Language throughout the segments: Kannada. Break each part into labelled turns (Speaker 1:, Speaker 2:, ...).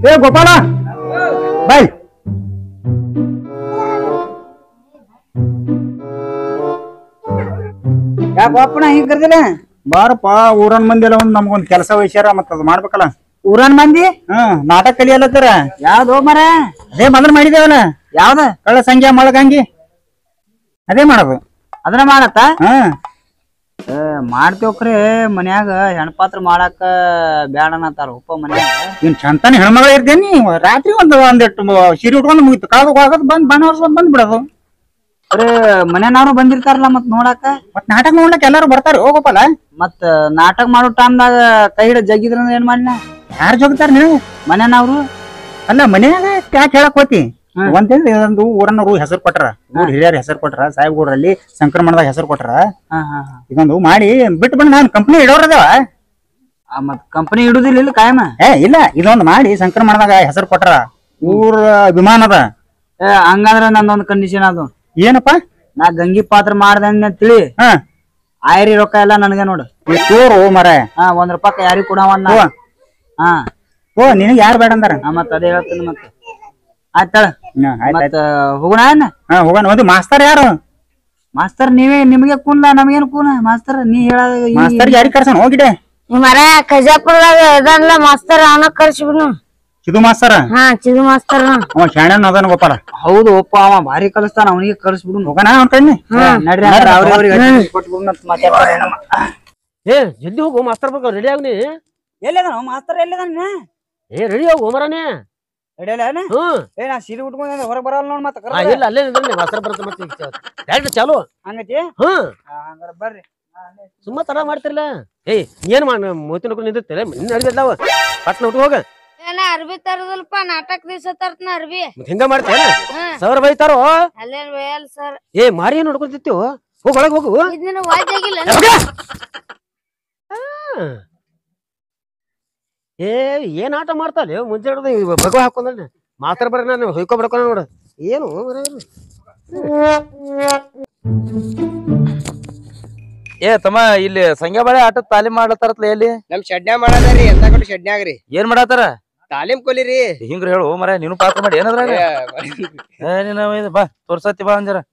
Speaker 1: ಏ ಗೋಪಾಲ ಬಾಯ್
Speaker 2: ಯಾಕ ಅಪ್ಪನ ಹಿಂಗ್ ಕರ್ದಿಲ್ಲ
Speaker 1: ಬಾರಪ್ಪ ಊರನ್ ಮಂದಿ ಎಲ್ಲ ಒಂದ್ ನಮ್ಗೊಂದ್ ಕೆಲಸ ವಹಿಸ್ಯಾರ ಮತ್ತ ಅದ್ ಮಾಡ್ಬೇಕಲ್ಲ
Speaker 2: ಊರನ್ ಮಂದಿ
Speaker 1: ಹ್ಮ್ ನಾಟಕ ಕಲಿಯಲ್ಲತ್ತಾರ
Speaker 2: ಯಾವ್ದು ಮರ
Speaker 1: ಅದೇ ಮೊದಲು ಮಾಡಿದೇವಲ್ಲ
Speaker 2: ಯಾವ್ದ
Speaker 1: ಕಳ್ಳ ಸಂಖ್ಯಾ ಮೊಳಗಂಗಿ ಅದೇ ಮಾಡೋದು
Speaker 2: ಅದನ್ನ ಮಾಡತ್ತ
Speaker 1: ಹ್ಮ್
Speaker 2: ಮಾಡ್ತೇವ್ಕ್ರಿ ಮನ್ಯಾಗ ಹೆಣ್ಪಾತ್ರ ಮಾಡಾಕ ಬ್ಯಾಡ ಅನ್ನತಾರ ಉಪ್ಪ ಮನ್ಯಾಗ
Speaker 1: ಇನ್ ಚಂತಾನೆ ಹೆಣ್ಮಗಳ ಇರ್ತೇನಿ ರಾತ್ರಿ ಒಂದು ಒಂದಿಟ್ಟು ಸೀರೆ ಉಟ್ಕೊಂಡು ಮುಗಿತು ಕಳ್ದ ಹೋಗೋದು ಬಂದ್ ಬಣ್ಣ ಹೊಡ್ಸ್ಕೊಂಡ್ ಬಂದ್ ಬಿಡೋದು
Speaker 2: ಬರೇ ಮನ್ಯಾನವ್ರು ಬಂದಿರ್ತಾರಲ್ಲ ಮತ್ ನೋಡಾಕ
Speaker 1: ಮತ್ ನಾಟಕ ನೋಡ್ಲಕ್ ಎಲ್ಲಾರು ಬರ್ತಾರ ಹೋಗಪ್ಪಲ್ಲ
Speaker 2: ಮತ್ ನಾಟಕ ಮಾಡೋ ಟೈಮ್ದಾಗ ಕೈ ಹಿಡಿದ್ ಜಗ್ಗಿದ್ರ ಏನ್ ಮಾಡ್ಲ
Speaker 1: ಯಾರು ಜೋಗ್ತಾರ ನೀವು
Speaker 2: ಮನ್ಯಾನವ್ರು
Speaker 1: ಅಲ್ಲ ಮನ್ಯಾಗ ಯಾಕೆ ಹೇಳಕ್ ಹೋತಿ ಒಂದ್ ಒಂದು ಊರನ್ನವರು ಹೆಸರು ಕೊಟ್ರ ಊರ್ ಹಿರಿಯರ್ ಹೆಸರು ಕೊಟ್ರ ಸಾಹೇಬ್ಗೂಡ್ರಲ್ಲಿ ಸಂಕ್ರಮಣದಾಗ ಹೆಸರು ಕೊಟ್ರ
Speaker 2: ಹಾ ಹಾ ಹಾ
Speaker 1: ಇದೊಂದು ಮಾಡಿ ಬಿಟ್ಟು ಬಂದ್ ನಾನ್ ಕಂಪ್ನಿ ಇಡೋರದೇವ
Speaker 2: ಆ, ಮತ್ ಕಂಪನಿ ಇಡುದಿಲ್ಲ ಇಲ್ಲಿ ಕಾಯಮ
Speaker 1: ಏ ಇಲ್ಲ ಇದೊಂದು ಮಾಡಿ ಸಂಕ್ರಮಣದಾಗ ಹೆಸರು ಕೊಟ್ರ ಊರ ಅಭಿಮಾನ ಅದ
Speaker 2: ಏ ಹಂಗಂದ್ರ ನಂದೊಂದ್ ಕಂಡೀಷನ್ ಅದು
Speaker 1: ಏನಪ್ಪ
Speaker 2: ನಾ ಗಂಗಿ ಪಾತ್ರ ಮಾಡ್ದೆ ಅಂತ ತಿಳಿ
Speaker 1: ಹಾ
Speaker 2: ಆಯ್ರಿ ರೊಕ್ಕ ಎಲ್ಲ ನನಗೆ ನೋಡು
Speaker 1: ಈ ತೋರು ಮರ
Speaker 2: ಹಾ ಒಂದ್ ರೂಪಾಯಿ ಯಾರಿಗ್ ಕೊಡವನ್ನ
Speaker 1: ಓ
Speaker 2: ಹಾ
Speaker 1: ಓ ನಿನಗ್ ಯಾರು ಬೇಡ ಅಂದಾರ
Speaker 2: ಹಾ, ಮತ್ ಅದೇ ಹೇಳ್ತೀನಿ ಮತ್ತೆ ಆಯ್ತಾಳ
Speaker 1: ಹ್ಮ್, ಆಯ್ತ್ ಆಯ್ತ್.
Speaker 2: ಮತ್ತ ಹೋಗೋಣ ಏನ್?
Speaker 1: ಹಾ ಹೋಗೋಣ ಒಂದು ಮಾಸ್ತರ್ ಯಾರು
Speaker 2: ಮಾಸ್ತರ್ ನೀವೇ ನಿಮಗೆ ಕೂನ್ಲ ನಮಗೇನ್ ಕೂನ ಮಾಸ್ತರ್ ನೀ ಹೇಳ
Speaker 1: ಮಾಸ್ತರ್ ಯಾರಿಗೆ ಕರ್ಸಣ ಹೋಗಿಡೆ
Speaker 3: ಮರ ಖಜಾಪುರದಾಗ ಇದನ್ಲ ಮಾಸ್ತರ್ ಅವನ ಕರ್ಸಿಬಿಡ್ನು
Speaker 1: ಚಿದು ಮಾಸ್ತರ್
Speaker 3: ಹಾ ಚಿದು ಮಾಸ್ತರ್
Speaker 1: ಅವ ಶಾಣನ್ ಅದನ್ ಗೋಪಾಲ
Speaker 2: ಹೌದು ಒಪ್ಪ ಅವ ಭಾರಿ ಕಲಿಸ್ತಾನ ಅವನಿಗೆ ಕರ್ಸ್ಬಿಡು
Speaker 1: ಹೋಗೋಣ ಅವ್ನ ಕಣ್ಣಿ
Speaker 2: ನಡ್ರಿ ಹಂಗಾರ ಅವ್ರಿಗೆ ಅವ್ರಿಗೆ ಅಡ್ಡಿ ಕೊಟ್ಬಿಡು ಅಂತ ಮಾತಾಡ್ತಾರೆ ನಮ್ಮ.
Speaker 4: ಏ ಜಲ್ದಿ ಹೋಗು ಮಾಸ್ತರ್ ಬೇಕು ರೆಡಿ ಆಗ್ನಿ
Speaker 2: ಎಲ್ಲಿದಾನ ಮಾಸ್ತರ್ ಎಲ್ಲಿದಾನ
Speaker 4: ಏ ರೆಡಿ ಹೋಗು ಮರನೇ
Speaker 2: ಹಿಡಿಯಲ್ಲ
Speaker 4: ಹ್ಮ್
Speaker 2: ಏ ನಾ ಸೀರೆ ಉಟ್ಕೊಂಡ್ ಹೊರಗೆ ಬರಲ್ಲ ನೋಡ್ ಮತ್ತೆ
Speaker 4: ಆ, ಇಲ್ಲ ಅಲ್ಲೇ ನಿಂದ್ರನೆ ಮಾಸ್ತರ್ ಬರುತ್ತೆ ಮತ್ತೆ ಡೈರೆಕ್ಟ್ ಚಾಲು
Speaker 2: ಹಂಗತಿ
Speaker 4: ಹ್ಮ್
Speaker 2: ಹಂಗಾರ ಬರ್ರಿ
Speaker 4: ಸುಮ್ಮ ತರ ಮಾಡ್ತಿರ್ಲ ಏಯ್ ಏನ್ ಮಾಡ ಮೂತಿ ನೋಡ್ಕೊಂಡು ನಿಂದಿರ್ತೀರ ನಡಿದ್ಲಾವ ಪಟ್ನ ಉಟ್ಟು ಹೋಗ
Speaker 3: ಏನ ಅರ್ಬಿ ತರದಲ್ಪ ನಾಟಕ ದಿವಸ ತರ್ತನ ಅರ್ಬಿ
Speaker 4: ಮತ್ ಹಿಂಗ ಮಾಡ್ತೇನ
Speaker 3: ಹ್ಮ್
Speaker 4: ಸರ್ ಬೈತಾರೋ
Speaker 3: ಅಲ್ಲೇನ್ ಬೇಯಲ್ ಸರ್
Speaker 4: ಏ ಮಾರಿ ಏನ್ ನೋಡ್ಕೊಂತಿತ್ತು ಹೋಗ್ ಒಳಗ್ ಹೋಗು
Speaker 3: ಇದ್ ನಿನ್ನ ವಾದ್ಯಾಗಿಲ್ಲ
Speaker 4: ಏ ಏನ್ ಆಟ ಮಾಡ್ತಾಳೆ ಮುಂಚೆ ಹಿಡ್ದು ಭಗವ ಹಾಕೊಂಡ ಮಾಸ್ತರ್ ಬರ್ರಿ ನಾನು ಹೊಯ್ಕೊ ಬಡ್ಕೊಂಡ ನೋಡು ಏನು ಮಾರ್ರೆ ಇವ್ನು?
Speaker 5: ಏ ತಮ್ಮ ಇಲ್ಲಿ ಸಂಗ್ಯಾ ಬಾಳೆ ಆಟ ತಾಲೀಮ್ ಮಾಡ್ಲತ್ತಾರತ್ಲ ಎಲ್ಲಿ
Speaker 6: ನಮ್ ಶಡ್ನ್ಯಾಗ ಮಾಡದ್ರಿ ಎಂತ ಕೊಟ್ಟು ಶಡ್ನ್ಯಾಗ ರೀ
Speaker 5: ಏನ್ ಮಾಡತ್ತಾರ
Speaker 6: ತಾಲೀಮ್ ಕೊಲಿರಿ
Speaker 5: ಹಿಂಗ್ರ ಹೇಳು ಮರ ನೀನು ಪಾತ್ರ ಮಾಡಿ ಏನದ್ರಾಗ ಏ ನೀನು ಇದು ಬಾ ತೋರ್ಸತ್ತಿ ಬಾ ಅಂಜರ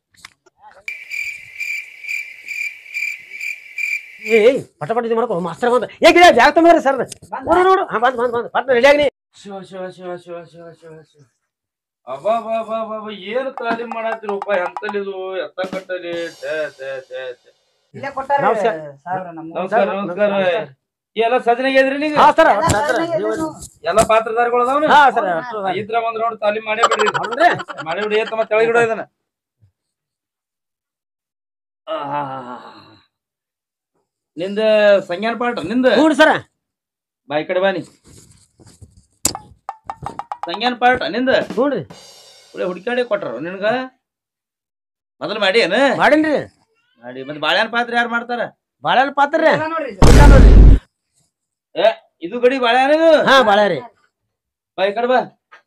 Speaker 4: ಏ ಏ, ಪಟ ಪಟ ಇದು ಮಾಡ್ಕೊ ಮಾಸ್ತರ್ ಬಂದ ಏ ಗಿಡ ಜಾಗ ತುಂಬ್ರಿ ಸರ್ ನೋಡು ನೋಡು ಹಾ ಬಂದ್ ಬಂದ್ ಬಂದ್ ಪಟ್ನ ರೆಡಿ ಆಗ್ನಿ
Speaker 5: ಶಿವ ಶಿವ ಶಿವ ಶಿವ ಶಿವ ಶಿವ ಶಿವ ಅಬ್ಬಾ ಬಾ ಬಾ ಬಾ ಬಾ ಏನ್ ತಾಲೀಮ್ ಮಾಡತ್ತಿರಪ್ಪ ಎಂತಲಿದು ಎತ್ತ ಕಟ್ಟಲಿ ಛೇ ಛೇ ಛೇ ಛೇ.
Speaker 2: ಇಲ್ಲೇ ಕೊಟ್ಟಾರ
Speaker 4: ನಮಸ್ಕಾರ.
Speaker 2: ಸಾವಿರ ನಮ್ಮ
Speaker 5: ನಮಸ್ಕಾರ ನಮಸ್ಕಾರ ಈ ಎಲ್ಲ ಸಜನೆಗೆ ಇದ್ರಿ ನೀವು
Speaker 4: ಹಾ ಸರ್
Speaker 5: ಎಲ್ಲ ಪಾತ್ರಧಾರಿಗಳು ಅದಾವನ
Speaker 4: ಹಾ ಸರ್
Speaker 5: ಇದ್ರ ಒಂದ್ ರೌಂಡ್ ತಾಲೀಮ್ ಮಾಡೇ ಬಿಡ್ರಿ
Speaker 4: ಹೌದ್ರಿ
Speaker 5: ಮಾಡಿ ಬಿಡಿ ತಮ್ಮ ತೆಳಗಿಡೋ ಇದನ್ನ ಆಹಾಹಾಹಾ. ನಿಂದ ಸಂಜ್ಞಾನ ಪಾಠ ನಿಂದ
Speaker 4: ಹ್ಞೂ ಸರ
Speaker 5: ಬಾ ಈ ಕಡೆ ಬಾನಿ ಸಂಜ್ಞಾನ ಪಾಠ ನಿಂದ
Speaker 4: ಹ್ಞೂನ್ರಿ
Speaker 5: ಒಳ್ಳೆ ಹುಡುಕಾಡಿ ಕೊಟ್ರ ನಿನ್ಗ ಮೊದಲು ಮಾಡಿ ಏನ
Speaker 4: ಮಾಡೇನ್ರಿ
Speaker 5: ಮಾಡಿ ಮತ್ತೆ ಬಾಳೆಹಣ್ಣು ಪಾತ್ರ ಯಾರು ಮಾಡ್ತಾರ
Speaker 4: ಬಾಳೆಹಣ್ಣು ಪಾತ್ರ ರೀ
Speaker 2: ನೋಡ್ರಿ
Speaker 5: ಇದು ಗಡಿ ಬಾಳೆಹಣ್ಣು ಇದು?
Speaker 4: ಹಾ ಬಾಳೆ ರೀ
Speaker 5: ಬಾ ಈ ಕಡೆ ಬಾ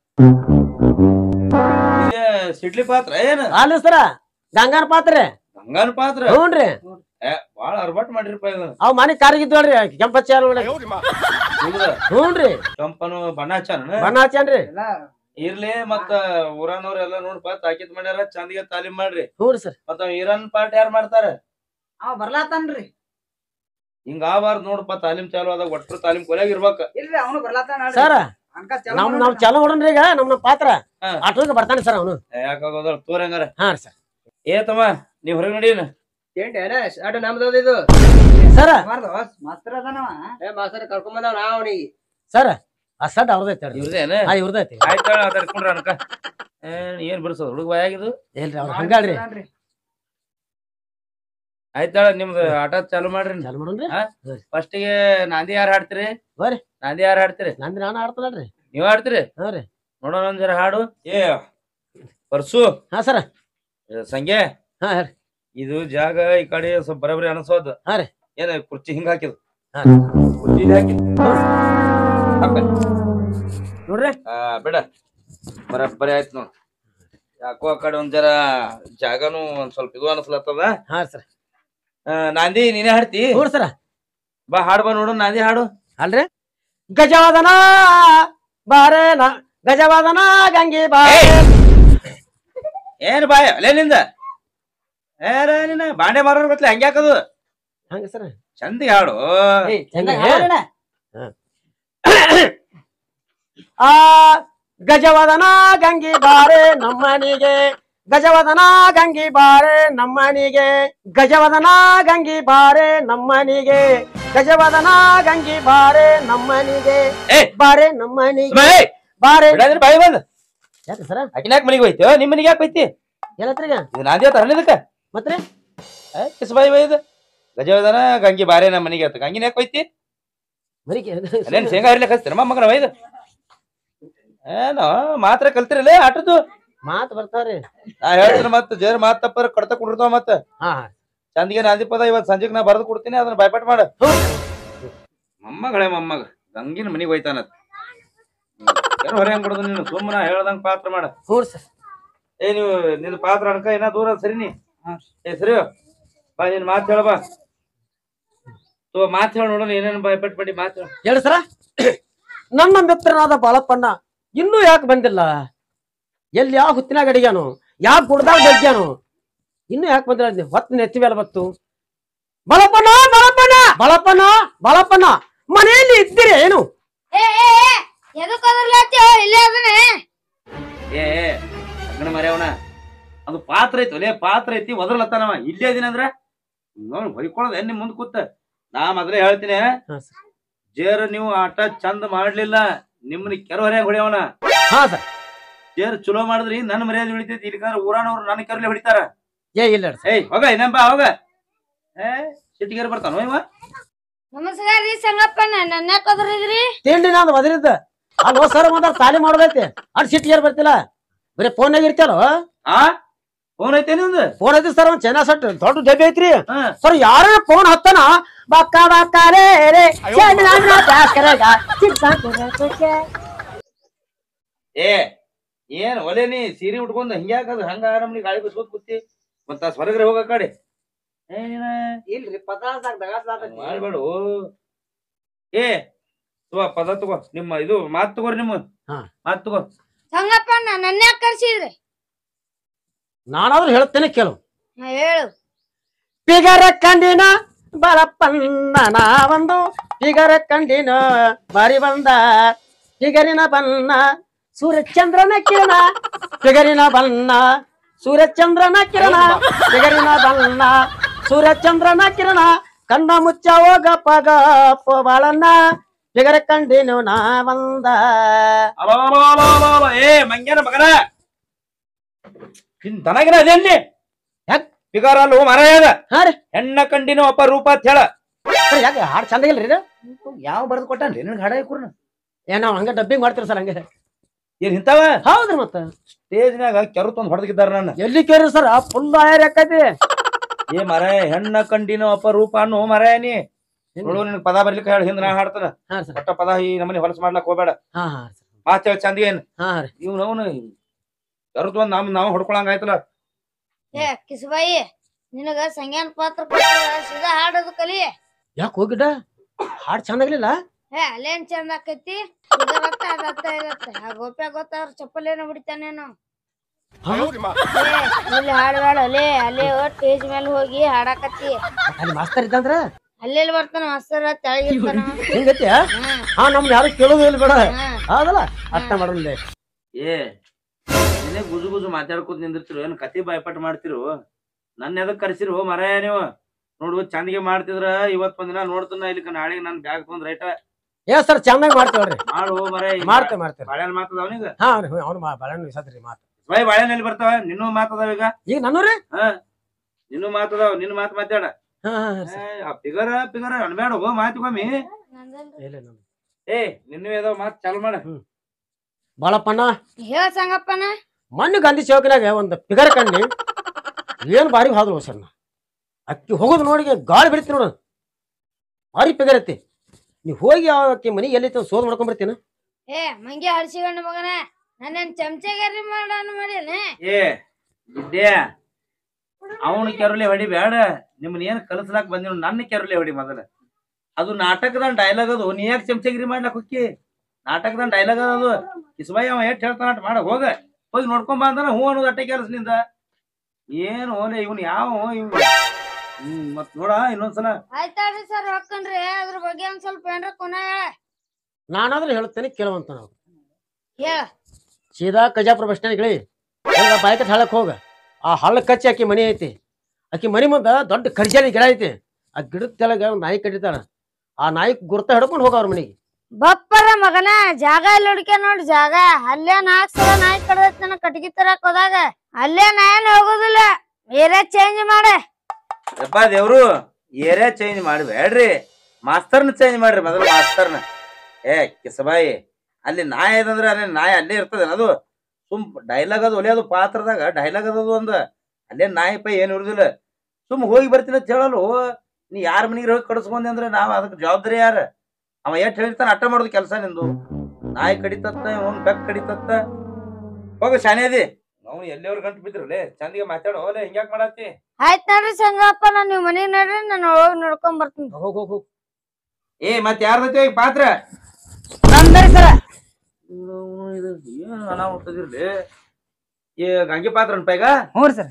Speaker 5: ಇದು ಸಿಡ್ಲಿ ಪಾತ್ರ ಏನ
Speaker 4: ಅಲ್ಲ ಸರ ಗಂಗಾನ ಪಾತ್ರ ರೀ
Speaker 5: ಗಂಗಾನ ಪಾತ್ರ
Speaker 4: ಹ್ಞೂನ್ರಿ
Speaker 5: ಏ ಬಾಳ ಅರ್ಬಟ್ ಮಾಡಿರಪ್ಪ ಇದು
Speaker 4: ಅವ್ ಮನೆ ಕಾರಿಗಿದ್ವಲ್ರಿ ಕೆಂಪಚ್ಚ
Speaker 5: ಹೌದಾ?
Speaker 4: ಹ್ಞೂನ್ರಿ
Speaker 5: ಕೆಂಪನು ಬಣ್ಣ ಹಚ್ಚಾನ
Speaker 4: ಬಣ್ಣ ಹಚ್ಚಾನ್ರಿ
Speaker 5: ಇರ್ಲಿ ಮತ್ತ ಊರಾನವ್ರ ಎಲ್ಲಾ ನೋಡ್ಪ ತಾಕೀತ್ ಮಾಡ್ಯಾರ ಚಂದಿಗೆ ತಾಲೀಮ್ ಮಾಡ್ರಿ
Speaker 4: ಹ್ಞೂ ಸರ್
Speaker 5: ಮತ್ತ ಈರನ್ ಪಾರ್ಟ್ ಯಾರು ಮಾಡ್ತಾರ
Speaker 2: ಅವ ಬರ್ಲಾತಾನ್ರಿ
Speaker 5: ಹಿಂಗ ಆಗಬಾರ್ದು ನೋಡಪ್ಪ ತಾಲೀಮ್ ಚಾಲು ಆದಾಗ ಒಟ್ರು ತಾಲೀಮ್ ಕೊನೆಯಾಗ ಇರ್ಬೇಕ
Speaker 2: ಇಲ್ರಿ ಅವನು ಬರ್ಲಾತಾನ
Speaker 4: ಸರ್
Speaker 2: ಅನ್ಕ ಚಾಲು
Speaker 4: ನಮ್
Speaker 2: ಮಾಡೋಣ.
Speaker 4: ನಾವ್ ಚಾಲು ನೋಡನ್ರಿ ಈಗ ನಮ್ ನಮ್ ಪಾತ್ರ
Speaker 5: ಹಾ.
Speaker 4: ಆಟೋಗೆ ಬರ್ತಾನೆ ಸರ್ ಅವನು
Speaker 5: ಯಾಕಾಗೋದ್ರ ತೋರ್ ಹಂಗಾರ
Speaker 4: ಹಾ ರೀ ಸರ್
Speaker 5: ಏ ತಮ್ಮ ನೀವ್ ಹೊರಗೆ ನಡೀನ
Speaker 6: ಏನ್ರಿ ಅಣ್ಣ ಶಾಡ್ ನಮ್ದು ಇದು
Speaker 4: ಸರ್
Speaker 2: ಬಾರ್ದು, ಮಾಸ್ತರ್ ಅದಾನವ
Speaker 6: ಏ ಮಾಸ್ತರ್ ಕರ್ಕೊಂಡ್ ಬಂದಾವ ನಾ ಅವನಿಗೆ
Speaker 4: ಸರ್ ಆ ಸಡ್ ಅವ್ರದೈತಿ ಹೇಳ್ರಿ
Speaker 5: ಇವ್ರದೇನ
Speaker 4: ಹಾ ಇವ್ರದೈತಿ
Speaker 5: ಆಯ್ತ ತಡ್ಕೊಂಡ್ರ ಅನ್ಕ ಏನ್ ಏನ್ ಬಿಡ್ಸೋದು ಹುಡುಗ ಬಾಯಾಗಿದು
Speaker 4: ಇಲ್ರಿ ಅವ್ರ ಹಂಗಾಳ್ರಿ
Speaker 2: ಅದಾನ್ರಿ.
Speaker 5: ಆಯ್ತಾಳ ನಿಮ್ದು ಆಟ ಚಾಲು ಮಾಡ್ರಿ
Speaker 4: ಚಾಲು ಮಾಡೋಣ್ರಿ
Speaker 5: ಫಸ್ಟ್ ಗೆ ನಾಂದಿ ಯಾರು ಹಾಡ್ತೀರಿ
Speaker 4: ಬರ್ರಿ.
Speaker 5: ನಾಂದಿ ಯಾರು ಹಾಡ್ತೀರಿ
Speaker 4: ನಂದು ನಾನು ಆಡ್ತಾನಲ್ರಿ
Speaker 5: ನೀವ್ ಹಾಡ್ತೀರಿ
Speaker 4: ಹಾ ರೀ
Speaker 5: ನೋಡೋಣ ಒಂದ್ ಜರ ಹಾಡು ಏ ಪರ್ಸು
Speaker 4: ಹಾ ಸರ್
Speaker 5: ಏ, ಸಂಖ್ಯೆ
Speaker 4: ಹಾ ರೀ
Speaker 5: ಇದು ಜಾಗ ಈ ಕಡೆ ಸ್ವಲ್ಪ ಬರಬರಿ ಅನಸೋದು
Speaker 4: ಹಾ ರೀ.
Speaker 5: ಏನ ಕುರ್ಚಿ ಹಿಂಗ ಹಾಕಿದ್
Speaker 4: ಹಾ.
Speaker 5: ಕುರ್ಚಿ ಇಲ್ಲಿ ಹಾಕಿದ್ ಹಾಕ.
Speaker 4: ನೋಡ್ರಿ
Speaker 5: ಆ, ಬೇಡ ಬರಬ್ಬರಿ ಆಯ್ತು ನೋಡ್ ಯಾಕೋ ಆ ಕಡೆ ಒಂದ್ ಜರ ಜಾಗನು ಒಂದ್ ಸ್ವಲ್ಪ ಇದು ಅನಸ್ಲತ್ತದ
Speaker 4: ಹಾ ಸರ್
Speaker 5: ಆ, ನಾಂದಿ ನೀನೇ ಹಾಡ್ತಿ
Speaker 4: ನೋಡ್ ಸರ
Speaker 5: ಬಾ ಹಾಡ್ ಬಾ ನೋಡು ನಾಂದಿ ಹಾಡು
Speaker 4: ಅಲ್ರಿ ಗಜಾದನ ಬಾರೆ ನ ಗಜವದನ ಗಂಗಿ ಬಾರೆ
Speaker 5: ಏನ್ ಬಾಯ ಅಲ್ಲೇ ನಿಂದ ಏರ ನಿನ್ನ ಬಾಂಡೆ ಮಾರೋರ್ ಗೊತ್ತಲ್ಲ ಹಂಗ್ಯಾಕದು
Speaker 4: ಹಂಗ ಸರ್
Speaker 5: ಚಂದಿ ಹಾಡು
Speaker 4: ಆ ಗಜವದನ ಗಂಗಿ ಬಾರೆ ನಮ್ಮನಿಗೆ ಗಜವದನ ಗಂಗಿ ಬಾರೆ ನಮ್ಮನಿಗೆ ಗಜವದನ ಗಂಗಿ ಬಾರೆ ನಮ್ಮನಿಗೆ ಗಜವದನ ಗಂಗಿ ಬಾರೆ ನಮ್ಮನಿಗೆ
Speaker 5: ಏ
Speaker 4: ಬಾರೆ ನಮ್ಮನಿಗೆ
Speaker 5: ಸುಮ್ಮ ಏ,
Speaker 4: ಬಾರೆ
Speaker 5: ಬಿಡಾದ್ರಿ ಬಾಯಿ ಬಂದ
Speaker 4: ಯಾಕೆ ಸರ
Speaker 5: ಆಕಿನ ಯಾಕೆ ಮನಿಗೆ ಹೋಯ್ತು ನಿಮ್ ಮನಿಗೆ ಯಾಕೆ ಹೋಯ್ತಿ
Speaker 4: ಏನತ್ರಿಗ
Speaker 5: ಇದು ನಾಂದಿ ತರಣ ಇದಕ್ಕ
Speaker 4: ಮತ್ರಿ
Speaker 5: ಕಿಸ್ ಬಾಯಿ ಬೈದು ಗಜವದನ ಗಂಗಿ ಬಾರೆ ನಮ್ಮ ಮನಿಗೆ ಆತ ಗಂಗಿನ ಯಾಕೆ ಹೋಯ್ತಿ
Speaker 4: ಮರಿಗೆ
Speaker 5: ಅಲ್ಲೇನ್ ಶೇಂಗಾ ಹರಿಲಿಕ್ಕೆ ಹಚ್ತೀರ ಮಗನ ವೈದು ಏನೋ ಮಾತ್ರ ಕಲ್ತಿರಲೇ ಆಟದ್ದು
Speaker 4: ಮಾತ್ ಬರ್ತಾವ್ರಿ
Speaker 5: ನಾ ಹೇಳ್ತೀನಿ ಮತ್ತ ಜೇರ್ ಮಾತ್ ತಪ್ಪರ ಕಡ್ತ ಕುಡಿರ್ತಾವ ಮತ್ತ
Speaker 4: ಹಾ
Speaker 5: ಚಂದಿಗೆ ನಾಂದಿ ಪದ ಇವತ್ ಸಂಜೆಗ್ ನಾ ಬರೆದು ಕೊಡ್ತೀನಿ ಅದನ್ನ ಬಾಯ್ಪಾಟ್ ಮಾಡ ಮೊಮ್ಮಗಳೇ ಮೊಮ್ಮಗ ಗಂಗಿನ ಮನಿಗೆ ಹೋಯ್ತಾನ ಹೊರೆ ಹಂಗ್ ಕೊಡೋದು ನೀನು ಸುಮ್ಮನ ಹೇಳ್ದಂಗ್ ಪಾತ್ರ ಮಾಡ
Speaker 4: ಹ್ಞೂ ಸರ್
Speaker 5: ಏ ನೀವು ನಿನ್ನ ಪಾತ್ರ ಅನ್ಕ ಏನ ದೂರ ಅದ್ ಸರಿನಿ ಏ ಸರಿ ಬಾ ನಿನ್ ಮಾತ್ ಹೇಳ ಬಾ ತೋ ಮಾತ್ ಹೇಳ ನೋಡೋಣ ಏನೇನು ಬಾಯ್ಪಾಟ್ ಮಾಡಿ ಮಾತ್ ಹೇಳ
Speaker 4: ಹೇಳಿ ಸರ ನನ್ನ ಮಿತ್ರನಾದ ಬಾಳಪ್ಪಣ್ಣ ಇನ್ನೂ ಯಾಕೆ ಬಂದಿಲ್ಲ ಎಲ್ಲಿ ಯಾವ ಹುತ್ತಿನಾಗ ಅಡಿಗ್ಯಾನು ಯಾವ ಗುಡ್ದಾಗ ಬಗ್ಗ್ಯಾನು ಇನ್ನೂ ಯಾಕೆ ಬಂದಿಲ್ಲ ಅಂದೆ? ಹೊತ್ತು ನೆತ್ತಿ ಮೇಲೆ ಬತ್ತು ಬಳಪ್ಪಣ್ಣ ಬಳಪ್ಪಣ್ಣ ಬಳಪ್ಪಣ್ಣ ಬಳಪ್ಪಣ್ಣ ಮನೆಯಲ್ಲಿ ಇದ್ದೀರಿ ಏನು
Speaker 3: ಏ ಏ ಏ ಎದಕ್ ಅದ್ರಲ್ಲತ್ತೀಯೋ ಇಲ್ಲೇ ಅದನೆ
Speaker 5: ಏ ಅಗ್ನ ಮರ್ಯಾವನ ಅದು ಪಾತ್ರ ಐತಿ ಒಲೆ ಪಾತ್ರ ಐತಿ ಒದರ್ಲತ್ತಾನವ ಇಲ್ಲೇ ಇದೀನಿ ಅಂದ್ರ ನೋಡ್ ಹೊಯ್ಕೊಳ್ಳೋದು ಏನ್ ನಿಮ್ ಮುಂದ್ ಕೂತ ನಾ ಮೊದಲೇ ಹೇಳ್ತೀನಿ
Speaker 4: ಹಾ ಸರ್
Speaker 5: ಜೇರ್ ನೀವು ಆಟ ಚಂದ ಮಾಡ್ಲಿಲ್ಲ ನಿಮ್ಮನ್ನ ಕೆರ ಹೊರ್ಯಾಗ ಹೊಡಿಯವನ
Speaker 4: ಹಾ ಸರ್
Speaker 5: ಜೇರ್ ಚಲೋ ಮಾಡಿದ್ರಿ ನನ್ನ ಮರ್ಯಾದೆ ಉಳಿತೈತಿ ಇಲ್ಲಿಕಂದ್ರ ಊರಾನವ್ರು ನನ್ನ ಕೆರಲೆ ಹೊಡಿತಾರ
Speaker 4: ಏ ಇಲ್ಲ ಸರ್
Speaker 5: ಏಯ್ ಹೋಗ ಇನ್ನಂಬ ಹೋಗ ಏ ಸಿಟ್ಟಿಗೆರ್ ಬರ್ತಾನೋ ಇವ
Speaker 3: ನಮಸ್ಕಾರ ರೀ ಸಂಗಪ್ಪಣ್ಣ ನನ್ನ ಯಾಕೆ ಅದ್ರಿದ್ರಿ
Speaker 4: ತಿಂಡಿ ನಾನು ಮೊದಲಿದ್ದ ಅಲ್ಲಿ ಸರ್ ಮಾತ್ರ ಸಾಲಿ ಮಾಡೋದೈತಿ ಅಡ್ ಸಿಟ್ಟಿಗೆ ಬರ್ತಿಲ್ಲ ಬರೀ ಫೋನ್ನಾಗ ಇರ್ತೇಲೋ
Speaker 5: ಆ ಫೋನ್ ಐತೆ ನಿಂದು
Speaker 4: ಫೋನ್ ಐತಿ ಸರ್ ಒಂದ್ ಚೆನ್ನ ಸಟ್ ದೊಡ್ಡ ಡಬ್ಬಿ ಐತ್ರಿ
Speaker 5: ಹಾ
Speaker 4: ಸರ್ ಯಾರೇ ಫೋನ್ ಹತ್ತನ ಬಕ್ಕ ಬಕ್ಕ ರೇ ರೇ ಚೆನ್ನ ಜಾಸ್ಕರಗ
Speaker 5: ಏ ಏನ್ ಒಲೆ ನೀ ಸೀರೆ ಉಟ್ಕೊಂಡ್ ಹಿಂಗ್ಯಾಕದ ಹಂಗ ನಮ್ನಿ ಗಾಳಿ ಬಿಸ್ಕೋತ್ ಕೂತಿ ಮತ್ತ ಹೊರಗ್ರೆ ಹೋಗ ಕಡೆ ಏ ನೀನ
Speaker 6: ಇಲ್ರಿ ಪದಾರ್ಥ
Speaker 5: ಹಂಗ್ ಮಾಡ್ಬೇಡು ಏ ತಗೋ ಪದ ತಗೋ ನಿಮ್ಮ ಇದು ಮಾತ್ ತಗೋರಿ ನಿಮ್ಮ
Speaker 4: ಹಾ.
Speaker 5: ಮಾತ್ ತಗೋ
Speaker 3: ಸಂಗಪ್ಪಣ್ಣ ನನ್ನ ಯಾಕೆ ಕರ್ಸಿದ್ರಿ
Speaker 4: ನಾನಾದ್ರೂ ಹೇಳ್ತೇನೆ ಕೇಳು
Speaker 3: ಹಾ, ಹೇಳು
Speaker 4: ಪಿಗರ ಕಂಡಿನ ಬರಪ್ಪನ್ನ ಒಂದು ಪಿಗರ ಕಂಡಿನ ಬಾರಿ ಬಂದ ಪಿಗರಿನ ಬಣ್ಣ ಸೂರ್ಯಚಂದ್ರನ ಕಿರಣ ಪಿಗರಿನ ಬಣ್ಣ ಸೂರ್ಯಚಂದ್ರನ ಕಿರಣ ಪಿಗರಿನ ಬಣ್ಣ ಸೂರ್ಯಚಂದ್ರನ ಕಿರಣ ಕಣ್ಣ ಮುಚ್ಚ ಹೋಗಪ್ಪ ಗಪ್ಪ ಬಾಳಣ್ಣ ಪಿಗರ ಕಂಡಿನ ನಾ ಬಂದ
Speaker 5: ಅಲಲಲಲಲಲ, ಏ ಮಂಗ್ಯನ ಮಗನ ನಿನ್ ದನಗಿನ ಅದೇನ್ನಿ
Speaker 4: ಯಾಕ್?
Speaker 5: ಬಿಗಾರ ಅಲ್ಲೋ ಮರೆಯದ
Speaker 4: ಹಾ ರೀ
Speaker 5: ಹೆಣ್ಣ ಕಂಡಿನ ಒಬ್ಬ ರೂಪ ಅಂತ ಹೇಳ
Speaker 4: ಸರ್, ಯಾಕೆ ಹಾಡು ಚಂದಾಗಿಲ್ರಿ ಇದು?
Speaker 5: ಯಾವ ಬರೆದು ಕೊಟ್ಟಾನ್ರಿ ನಿನ್ ಹಾಡ ಕುರ್ನ
Speaker 4: ಏ ನಾವ್ ಹಂಗ ಡಬ್ಬಿಂಗ್ ಮಾಡ್ತೀರಿ ಸರ್ ಹಂಗೆ
Speaker 5: ಏನ್ ಇಂತಾವ
Speaker 4: ಹೌದ್ರಿ ಮತ್ತ
Speaker 5: ಸ್ಟೇಜ್ನಾಗ ಕೆರುತ್ ಒಂದ್ ಹೊಡೆದಿದ್ದಾರ ನನ್ನ
Speaker 4: ಎಲ್ಲಿ ಕೇರಿ ಸರ್ ಫುಲ್ ಆಯರ್ ಯಾಕೈತಿ
Speaker 5: ಏ ಮರ ಹೆಣ್ಣ ಕಂಡಿನ ಒಬ್ಬ ರೂಪ ಅನ್ನು ಮರ ನೀ ನೋಡು ನಿನ್ ಪದ ಬರ್ಲಿಕ್ಕೆ ಹೇಳಿ ಹಿಂದ್ ನಾ ಹಾಡ್ತಾನ
Speaker 4: ಹಾ ಸರ್
Speaker 5: ಒಟ್ಟ ಪದ ಈ ನಮ್ಮನಿ ಹೊಲಸ್ ಮಾಡ್ಲಕ್ ಹೋಗ್ಬೇಡ
Speaker 4: ಹಾ ಹಾ ಸರ್
Speaker 5: ಮಾತ್ ಹೇಳಿ ಚಂದ ಏನ್
Speaker 4: ಹಾ ರೀ
Speaker 5: ಇವ್ ಅವನು ಕೆರುತ್ ಒಂದ್ ನಮ್ ನಾವು ಹೊಡ್ಕೊಳಂಗ ಆಯ್ತಲ್ಲ
Speaker 3: ಏ ಕಿಸಬಾಯಿ ನಿನಗ ಸಂಜ್ಞಾನ ಪಾತ್ರ ಕೊಟ್ಟಾರ, ಸೀದಾ ಹಾಡೋದು ಕಲಿ
Speaker 4: ಯಾಕೆ ಹೋಗಿಡ್ಡ ಹಾಡು ಚಂದಾಗ್ಲಿಲ್ಲ
Speaker 3: ಏ ಅಲ್ಲೇನ್ ಚಂದ ಆಕೈತಿ ಇದರತ್ತ ಅದತ್ತ ಇದತ್ತ ಆ ಗೋಪ್ಯ ಗೊತ್ತಾರ ಚಪ್ಪಲೇನ ಬಿಡ್ತಾನೇನು
Speaker 4: ಹಾ?
Speaker 3: ಏ ಇಲ್ಲಿ ಹಾಡ್ಬೇಡ ಅಲ್ಲೇ ಅಲ್ಲೇ ಸ್ಟೇಜ್ ಮೇಲೆ ಹೋಗಿ ಹಾಡಾಕತ್ತಿ
Speaker 4: ಅಲ್ಲಿ ಮಾಸ್ತರ್ ಇದ್ದಂದ್ರ
Speaker 3: ಅಲ್ಲೆಲ್ಲಿ ಬರ್ತಾನ ಮಾಸ್ತರ್ ತೆಳಗಿರ್ತಾನ
Speaker 4: ಹಿಂಗೈತಿ
Speaker 3: ಹ್ಮ್
Speaker 4: ಹಾ ನಮ್ನ ಯಾರು ಕೇಳೋದು ಇಲ್ಲ ಬೇಡ
Speaker 3: ಹ್ಮ್
Speaker 4: ಹೌದಲ್ಲ ಅರ್ಥ ಮಾಡೋಣ
Speaker 5: ಏ ಏನೇ ಗುಜು ಗುಜು ಮಾತಾಡ್ಕೊತ ನಿಂದಿರ್ತಿರು ಏನ್ ಕತಿ ಬಾಯ್ಪಾಟ್ ಮಾಡ್ತಿರು ನನ್ನ ಎದಕ್ ಕರ್ಸಿರು ಮರಾಯ ನೀವು ನೋಡು ಚಂದಿಗೆ ಮಾಡ್ತಿದ್ರ ಇವತ್ ಒಂದಿನ ನೋಡ್ತಾನ ಇಲ್ಲಿ ನಾಳೆಗೆ ನನ್ ಬ್ಯಾಗ್ ತೊಂದ್ ರೈಟ
Speaker 4: ಏ ಸರ್ ಚಂದಾಗಿ ಮಾಡ್ತೇವ್ರಿ
Speaker 5: ಮಾಡು ಮರ
Speaker 4: ಮಾಡ್ತೇವೆ ಮಾಡ್ತೇವೆ
Speaker 5: ಬಾಳೆಹಣ್ಣು ಮಾತದ ಅವನಿಗ
Speaker 4: ಹಾ ರೀ ಅವ್ನು ಬಾಳೆಹಣ್ಣು ವಿಸತ್ರಿ ಮಾತು
Speaker 5: ಬೈ ಬಾಳೆಹಣ್ಣು ಎಲ್ಲಿ ಬರ್ತಾವ ನಿನ್ನೂ ಮಾತದಾವ ಈಗ
Speaker 4: ಈಗ ನನ್ನೂರಿ
Speaker 5: ನಿನ್ನೂ ಮಾತದಾವ ನಿನ್ನ ಮಾತು ಮಾತಾಡ
Speaker 4: ಹಾ ಹಾ ಹಾ,
Speaker 5: ಏ,
Speaker 4: ಸರ್.
Speaker 5: ಆ ಪಿಗರ ಪಿಗರ ಅನ್ಬೇಡ ಹೋ ಮಾತಿಗೊಮ್ಮಿ
Speaker 3: ನಂದಲ್ರಿ.
Speaker 4: ಇಲ್ಲ, ಇಲ್ಲ.
Speaker 5: ಏ ನಿನ್ನೂ ಏದಾವ ಮಾತು ಚಾಲು ಮಾಡ
Speaker 4: ಬಾಳಪ್ಪಣ್ಣ
Speaker 3: ಹೇಳ ಸಂಗಪ್ಪನ
Speaker 4: ಮೊನ್ನೆ ಗಾಂಧಿ ಚೌಕಿನಾಗ ಒಂದು ಪಿಗರ್ ಕಂಡಿ ಏನ್ ಬಾರಿ ಹೋದ್ರು ಸರ್ ನಾ ಅಕ್ಕಿ ಹೋಗೋದು ನೋಡಿ ಗಾಳಿ ಬಿಡ್ತಿ ನೋಡು ಭಾರಿ ಪಿಗರ್ ಐತಿ ನೀವು ಹೋಗಿ ಆಕಿ ಮನೆಗೆ ಎಲ್ಲೈತಿ ಸೋದ್ ಮಾಡ್ಕೊಂಡ್ಬರ್ತೀನಿ
Speaker 3: ಏ ಮಂಗೆ ಹರ್ಸಿಗಣ್ಣ ಮಗನ ನನ್ನೇನ್ ಚಮಚಗಾರಿ ಮಾಡಾನ ಮಾಡೇನೆ
Speaker 5: ಏ ಇದ್ದೇ ಅವನ ಕೆರಲೆ ಹೊಡಿ ಬೇಡ ನಿಮ್ಮನ್ನ ಏನ್ ಕಲಿಸ್ಲಾಕ್ ಬಂದಿವ್ ನನ್ನ ಕೆರಲೆ ಹೊಡಿ ಮೊದಲ ಅದು ನಾಟಕದ ಡೈಲಾಗ್ ಅದು ನೀ ಯಾಕೆ ಚಮಚಗಿರಿ ಮಾಡ್ಲಾಕ್ ಹೊಕ್ಕಿ ನಾಟಕದ ಡೈಲಾಗ್ ಅದು ಕಿಸ್ಬಾಯಿ ಅವ ಎಷ್ಟ್ ಹೇಳ್ತಾನ ಅಷ್ಟ್ ಮಾಡ ಹೋಗ ಹೋಗಿ ನೋಡ್ಕೊಂಡ್ ಬಾ ಅಂತಾನ ಹ್ಞೂ ಅನ್ನೋದು ಅಟ್ಟೆ ಕೆಲಸ ನಿಂದ ಏನು ಓಲೆ ಇವ್ನು ಯಾವ ಇವ್ ಹ್ಮ್ ಮತ್ ನೋಡ ಇನ್ನೊಂದ್ಸಲ
Speaker 3: ಆಯ್ತಾಡ್ರಿ ಸರ್ ಹೊಕ್ಕನ್ರಿ ಅದ್ರ ಬಗ್ಗೆ ಒಂದ್ ಸ್ವಲ್ಪ ಏನ್ರ ಕೊನ
Speaker 4: ನಾನಾದ್ರೂ ಹೇಳ್ತೇನೆ ಕೇಳುವಂತ ನಾವು
Speaker 3: ಹೇಳ
Speaker 4: ಸೀದಾ ಕಜಾಪುರ ಬಸ್ ಸ್ಟ್ಯಾಂಡ್ ಇಳಿ ಬಾಯ್ಕಟ್ ಹಳ್ಳಕ್ ಹೋಗ ಆ ಹಳ್ಳ ಕಚ್ಚಿ ಆಕಿ ಮನಿ ಐತಿ ಆಕಿ ಮನಿ ಮುಂದ ದೊಡ್ಡ ಕರ್ಜಾಲಿ ಗಿಡ ಐತಿ ಆ ಗಿಡದ ತೆಳಗ ಒಂದ್ ನಾಯಿ ಕಟ್ಟಿತಾಳ ಆ ನಾಯಿ ಗುರ್ತ ಹಿಡ್ಕೊಂಡು ಹೋಗ ಅವ್ರ ಮನಿಗೆ
Speaker 3: ಬಪ್ಪರ ಮಗನ ಜಾಗ ಇಲ್ಲಿ ಹುಡ್ಕೆ ನೋಡಿ ಜಾಗ ಅಲ್ಲೇ ನಾಲ್ಕ್ ಸಲ ನಾಯಿ ಕಡ್ದೈತ್ ನನ್ನ ಕಟ್ಗಿ ತರಕ್ ಹೋದಾಗ ಅಲ್ಲೇ ನಾಯನ್ ಹೋಗೋದಿಲ್ಲ ಬೇರೆ ಚೇಂಜ್ ಮಾಡೆ
Speaker 5: ಯಪ್ಪ ದೇವ್ರು ಏರಿಯಾ ಚೇಂಜ್ ಮಾಡ್ಬೇಡ್ರಿ ಮಾಸ್ತರ್ನ ಚೇಂಜ್ ಮಾಡ್ರಿ ಮೊದಲು ಮಾಸ್ತರ್ನ ಏ ಕಿಸಬಾಯಿ ಅಲ್ಲಿ ನಾಯಿ ಅದಂದ್ರೆ ಅಲ್ಲಿ ನಾಯಿ ಅಲ್ಲೇ ಇರ್ತದೆ ಅದು ಸುಮ್ ಡೈಲಾಗ್ ಅದು ಒಲೆಯೋದು ಪಾತ್ರದಾಗ ಡೈಲಾಗ್ ಅದದು ಒಂದ ಅಲ್ಲೇ ನಾಯಿ ಪೈ ಏನು ಇರುದಿಲ್ಲ ಸುಮ್ ಹೋಗಿ ಬರ್ತೀನಿ ಅಂತ ಹೇಳಲು ನೀ ಯಾರ ಮನೆಗೆ ಹೋಗಿ ಕಡಿಸ್ಕೊಂಡೆ ಅಂದ್ರೆ ನಾವ್ ಅದಕ್ಕೆ ಜವಾಬ್ದಾರಿ ಯಾರ ಅವ ಎಷ್ಟ್ ಹೇಳಿರ್ತಾನ ಅಟ್ಟ ಮಾಡೋದು ಕೆಲಸ ನಿಂದು ನಾಯಿ ಕಡಿತತ್ತ ಒಂದ್ ಬೆಕ್ ಕಡಿತತ್ತ ಹೋಗ ಶಾನೆ ಅದಿ ನಾವು ಎಲ್ಲಿಯವ್ರ ಗಂಟು ಬಿದ್ರಲ್ಲೇ ಚಂದಿಗೆ ಮಾತಾಡೋ ಓಲೆ ಹಿಂಗ್ಯಾಕ್ ಮಾಡತ್ತಿ
Speaker 3: ಆಯ್ತ್ ನೋಡ್ರಿ ಸಂಗಪ್ಪ ನಾನ್ ನೀವ್ ಮನಿಗ್ ನೋಡ್ರಿ ನಾನು ಹೋಗಿ ನೋಡ್ಕೊಂಡ್ ಬರ್ತೀನಿ
Speaker 4: ಹೋಗ್ ಹೋಗ್ ಹೋಗ್
Speaker 5: ಏ ಮತ್ ಯಾರ್ದೈತಿ ಈಗ ಪಾತ್ರ
Speaker 2: ನಂದರಿ ಸರ
Speaker 5: ಇದು ಏನು ಅನಾಹುತದಿರ್ಲಿ ಈ ಗಂಗೆ ಪಾತ್ರ ಈಗ
Speaker 2: ಹ್ಞೂ ರೀ ಸರ್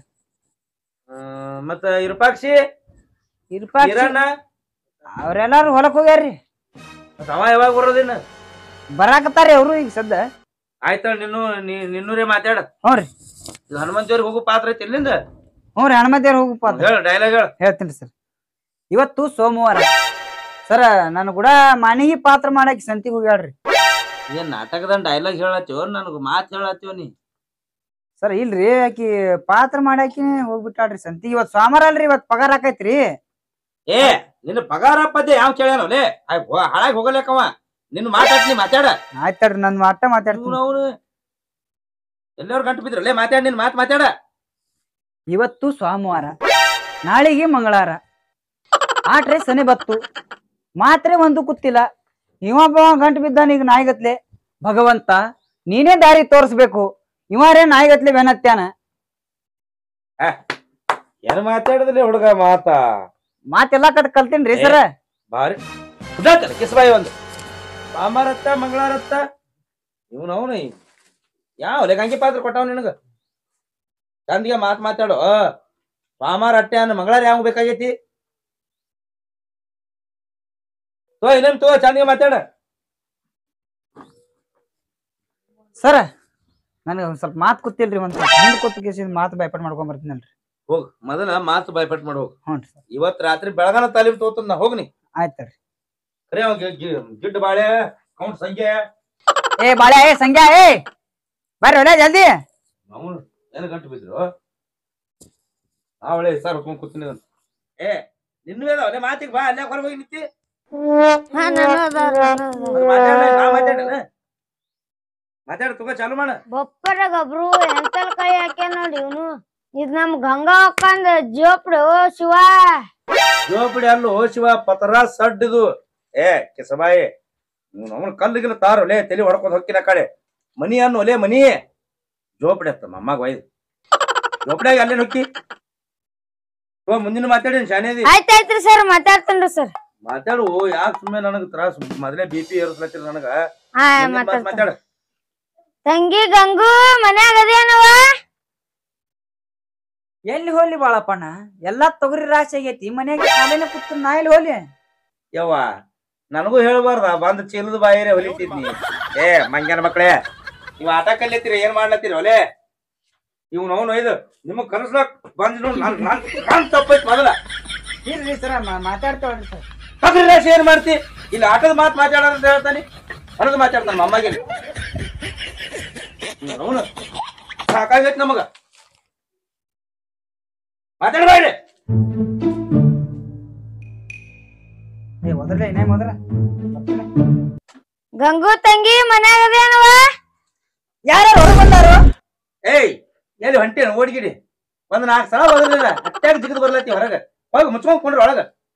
Speaker 5: ಮತ್ತ ಇರುಪಾಕ್ಷಿ
Speaker 2: ಇರ್ಪಾಕ್
Speaker 5: ಹಿರಣ್ಣ
Speaker 2: ಅವ್ರೆಲ್ಲಾರು ಹೊಲಕ್ ಹೋಗ್ಯಾರ್ರಿ
Speaker 5: ಮತ್ತ್ ಅವ ಯಾವಾಗ ಬರೋದಿನ್ನ
Speaker 2: ಬರಾಕತ್ತಾರಿ ಅವ್ರು ಈಗ ಸದ್ದ
Speaker 5: ಆಯ್ತ ನಿನ್ನು ನೀ- ನಿನ್ನೂರೇ ಮಾತಾಡ
Speaker 2: ಹ್ಞೂ ರೀ
Speaker 5: ಇದು ಹನುಮಂತೇವ್ರಿಗೆ ಹೋಗೋ ಪಾತ್ರ ಐತಿ ಎಲ್ಲಿಂದ
Speaker 2: ಹ್ಞೂ ರೀ ಹನುಮಂತಿಯವ್ರು ಹೋಗಪ್ಪ ಅಂತ
Speaker 5: ಹೇಳ ಡೈಲಾಗ್ ಹೇಳ
Speaker 2: ಹೇಳ್ತೀನಿ ಸರ್ ಇವತ್ತು ಸೋಮವಾರ ಸರ ನಾನು ಕೂಡ ಮನಿಗೆ ಪಾತ್ರ ಮಾಡಕ್ಕೆ ಸಂತಿಗೆ ಹೋಗ್ಯಾಳ್ರಿ
Speaker 5: ಏನ್ ನಾಟಕದ ಡೈಲಾಗ್ ಹೇಳತ್ತೀವ ನನಗ ಮಾತ್ ಹೇಳತ್ತೀವ ನೀ
Speaker 2: ಸರ್ ಇಲ್ರಿ ಆಕಿ ಪಾತ್ರ ಮಾಡಾಕಿ ಹೋಗ್ಬಿಟ್ಟಾಳ್ರಿ ಸಂತಿಗೆ ಇವತ್ತು ಸೋಮವಾರ ಅಲ್ರಿ ಇವತ್ತು ಪಗಾರ ಹಾಕೈತ್ರಿ
Speaker 5: ಏ ನಿನ್ನ ಪಗಾರ ಪದ್ಯ ಯಾವ ಕೇಳ್ಯಾನವಲೇ ಹಾಳಾಗಿ ಹೋಗಲೇಕವ ನಿನ್ನ ಮಾತಾಡ್ ನೀ ಮಾತಾಡ
Speaker 2: ಆಯ್ತಲ್ರಿ ನನ್ ಮಾತ ಮಾತಾಡ್ತೀನಿ
Speaker 5: ಅವನು ಎಲ್ಲವ್ರು ಗಂಟು ಬಿದ್ರಲ್ಲೇ ಮಾತಾಡ ನಿನ್ ಮಾತ್ ಮಾತಾಡ
Speaker 2: ಇವತ್ತು ಸೋಮವಾರ ನಾಳೆಗೆ ಮಂಗಳವಾರ ಆಟ್ರೆ ಸನಿ ಬತ್ತು ಮಾತ್ರೆ ಒಂದು ಕೂತಿಲ್ಲ ಇವೊಬ್ಬ ಗಂಟು ಬಿದ್ದಾನ ಈಗ ನಾಯಿಗತ್ಲೆ ಭಗವಂತ ನೀನೇ ದಾರಿ ತೋರಿಸ್ಬೇಕು ಇವರೇ ನಾಯಿಗತ್ಲೆ ಬೆನತ್ಯಾನ
Speaker 5: ಏನ್ ಮಾತಾಡದಲ್ಲಿ ಹುಡುಗ ಮಾತಾ
Speaker 2: ಮಾತೆಲ್ಲಾ ಕಟ್ ಕಲ್ತೀನ್ರಿ ಸರ
Speaker 5: ಭಾರಿ ಉದಾಕಲ್ಲ ಕಿಸ್ಬಾಯಿ ಒಂದು ಸೋಮವಾರತ್ತ ಮಂಗಳವಾರತ್ತ ಇವನು ಅವನು ಯಾವ ಲೆಗಂಗಿ ಪಾತ್ರ ಕೊಟ್ಟವ್ ನಿನಗ ಚಂದಿಗೆ ಮಾತ್ ಮಾತಾಡು ಸೋಮವಾರ ಅಟ್ಟೆ ಅನ್ನ ಮಂಗಳವಾರ ಯಾವ ಬೇಕಾಗೈತಿ ತೋ ಇನ್ನೇನ್ ತೋ ಚಂದಿಗೆ ಮಾತಾಡ
Speaker 2: ಸರ ನನಗೆ ಒಂದ್ ಸ್ವಲ್ಪ ಮಾತು ಕೂತಿಲ್ರಿ ಒಂದ್ ಸ್ವಲ್ಪ ಹಿಂದ್ ಕೂತ್ ಕೇಸಿಂದ ಮಾತು ಭಯಪಟ್ ಮಾಡ್ಕೊಂಡ್ ಬರ್ತೀನಲ್ರಿ
Speaker 5: ಹೋಗ್ ಮೊದಲ ಮಾತು ಬಾಯ್ಪಟ್ ಮಾಡಿ ಹೋಗ್
Speaker 2: ಹ್ಞೂ ಸರ್
Speaker 5: ಇವತ್ ರಾತ್ರಿ ಬೆಳಗಾನ ತಾಲೀಮ್ ತೋತನ್ ನಾ ಹೋಗ್ನಿ
Speaker 2: ಆಯ್ತಲ್ರಿ
Speaker 5: ಕರೆ ಅವ ಗಿ- ಗಿ- ಗಿಡ್ಡ ಬಾಳೆ ಕೌಂಟ್ ಸಂಖ್ಯೆ
Speaker 2: ಏ ಬಾಳೆ ಏ ಸಂಗ್ಯಾ ಏ ಬರ್ರಿ ಒಳ್ಳೆ ಜಲ್ದಿ
Speaker 5: ಅವನು ಏನು ಗಂಟು ಬಿದ್ರು ಅವಳೆ ಸರ್ ಹುಡ್ಕೊಂಡ್ ಕೂತೀನಿ ನಾನು. ಏ ನಿನ್ನೂ ಅದಾವ ಮಾತಿಗೆ ಬಾ ಅಲ್ಲೇ ಹೊರಗೆ ಹೋಗಿ ನಿಂತಿ
Speaker 3: ಹಾ ನಾನು ಅದಾರ ನಾನು ಅದಾರ.
Speaker 5: ಅದು ಮಾತಾಡ್ಲ ನಾ ಮಾತಾಡಲ್ಲ ಮಾತಾಡ ತಗೋ ಚಾಲು ಮಾಡ
Speaker 3: ಬಪ್ಪರ ಗಬ್ರು ಎಂತಲ್ ಕೈ ಹಾಕ್ಯ ನೋಡಿ ಇವನು ಇದ್ ನಮ್ ಗಂಗಾ ಅಕ್ಕಂದ ಜೋಪ್ಡು ಶಿವ
Speaker 5: ಜೋಪಡಿ ಅಲ್ಲೋ ಶಿವ ಪತರ ಸಡ್ ಇದು ಏ ಕಿಸಬಾಯಿ ಅವನ ಕಲ್ಲಿಗಿನ ತಾರು ಲೇ ತಲೆ ಹೊಡ್ಕೊಂಡ್ ಹೊಕ್ಕಿನ ಕಡೆ ಮನಿ ಅನ್ನು ಒಲೆ ಮನಿ ಜೋಪಡಿ ಅತ್ತ ಮಮ್ಮಗ ಒಯ್ದು ಜೋಪಡಿಯಾಗ ಅಲ್ಲೇ ಹೊಕ್ಕಿ ಓ ಮುಂದಿನ ಮಾತಾಡಿ ಶಾನೇದಿ
Speaker 3: ಆಯ್ತಾಯ್ತ್ರಿ ಸರ್ ಮಾತಾಡ್ತೇನ್ರಿ ಸರ್
Speaker 5: ಮಾತಾಡು ಯಾಕೆ ಸುಮ್ಮನೆ ನನಗ ತ್ರಾಸ ಮೊದಲೇ ಬಿ ಪಿ ಏರಿಸ್ಲತ್ತಿರ ನನಗ
Speaker 3: ಹಾ
Speaker 5: ಮುಂದಿನ್ ಮಾತ್
Speaker 3: ಮಾತಾಡ್ತೇನೆ
Speaker 5: ಮಾತಾಡ
Speaker 3: ತಂಗಿ ಗಂಗು ಮನ್ಯಾಗ ಅದೇನವ
Speaker 2: ಎಲ್ಲಿ ಹೋಗ್ಲಿ ಬಾಳಪ್ಪಣ್ಣ ಎಲ್ಲಾ ತೊಗರಿ ರಾಶಿ ಆಗೈತಿ ಮನ್ಯಾಗ ಕಾಲೇನ ಕೂತು ನಾ ಎಲ್ಲಿ ಹೋಗ್ಲಿ
Speaker 5: ಯವ್ವ ನನಗೂ ಹೇಳ್ಬಾರ್ದ ಬಂದ್ ಚೀಲದ ಬಾಯಿರೇ ಹೊಲಿತಿದ್ನಿ ಏ ಮಂಗ್ಯಾನ ಮಕ್ಕಳೇ ನೀವ್ ಆಟ ಕಲಿಯತ್ತೀರಿ ಏನ್ ಮಾಡ್ಲತ್ತೀರಿ ಒಲೆ ಇವ್ ನೋವು ಇದು ನಿಮಗ್ ಕನಸ್ಲಾಕ್ ಬಂದ್ ನೋಡ್ ನನ್ ನನ್ ನನ್ ತಪ್ಪೈತ್ ಮೊದಲ
Speaker 2: ಇಲ್ರಿ ಸರ ಮಾತಾಡ್ತಾವ್ರಿ ಸರ್
Speaker 5: ತಗ್ರಿ ರಾಶಿ ಏನ್ ಮಾಡ್ತಿ ಇಲ್ಲಿ ಆಟದ ಮಾತು ಮಾತಾಡೋದು ಅಂತ ಹೇಳ್ತಾನೆ ಅನ್ನೋದು ಮಾತಾಡ್ತಾನ ಮಮ್ಮಗೆ ಅವನು ಸಾಕಾಗೈತ್ ನಮಗ ಮಾತಾಡ್ಬೇಡಿ
Speaker 2: ಏ ಹೋದ್ರಲ್ಲ ಇನ್ನೇ ಹೋದ್ರ
Speaker 3: ಗಂಗು ತಂಗಿ ಮನ್ಯಾಗ ಅದೇನವ
Speaker 2: ಯಾರು ಹೊರಗೆ ಬಂದಾರು
Speaker 5: ಏಯ್ ಎಲ್ಲಿ ಹೊಂಟೇನ ಓಡ್ಗಿಡಿ ಒಂದ್ ನಾಲ್ಕು ಸಲ ಬದಲಿಲ್ಲ ಅಟ್ಟಾಗ ಜಿಗದ್ ಬರ್ಲತ್ತಿ ಹೊರಗ ಹೋಗಿ ಮುಚ್ಕೊಂಡ್ ಕೊಂಡ್ರಿ ಒಳಗ